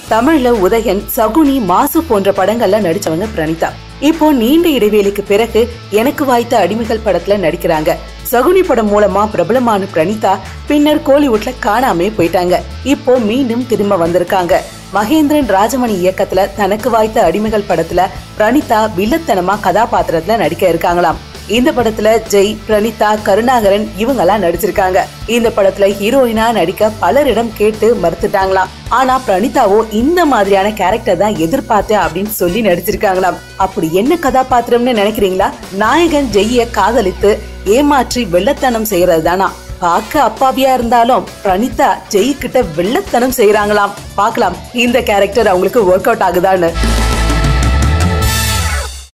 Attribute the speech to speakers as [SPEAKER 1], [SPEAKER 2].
[SPEAKER 1] தமிழ்ல உதயன் சகுனி மாசு போன்ற படங்கள்ல நடிச்சவங்க பிரணீதா இப்போ நீண்ட இடைவேளைக்கு பிறகு எனக்கு வாய்த்த அடிமைகள் படத்துல நடிக்கிறாங்க சகுனி படம் மூலமா பிரபலமான பிரணீதா பின்னர் கோலிவுட்ல காணாமே போயிட்டாங்க இப்போ மீண்டும் திரும்ப வந்திருக்காங்க மகேந்திரன் ராஜமணி இயக்கத்துல தனக்கு வாய்த்த அடிமைகள் படத்துல பிரணீதா வில்லத்தனமா கதாபாத்திரத்துல நடிக்க இருக்காங்களாம் இந்த படத்துல ஜெய் பிரணீதா கருணாகரன் இவங்கெல்லாம் நடிச்சிருக்காங்க இந்த படத்துல ஹீரோயினா நடிக்க பலரிடம் கேட்டு மறுத்துட்டாங்களாம் ஆனா பிரணீதாவோ இந்த மாதிரியான கேரக்டர் தான் எதிர்பார்த்தேன் அப்படின்னு சொல்லி நடிச்சிருக்காங்களாம் அப்படி என்ன கதாபாத்திரம்னு நினைக்கிறீங்களா நாயகன் ஜெய்ய காதலித்து ஏமாற்றி வெள்ளத்தனம் செய்யறது தானா பார்க்க அப்பாவியா இருந்தாலும் பிரணீதா ஜெய் கிட்ட வெள்ளத்தனம் செய்யறாங்களாம் பார்க்கலாம் இந்த கேரக்டர் அவங்களுக்கு ஒர்க் அவுட் ஆகுதான்னு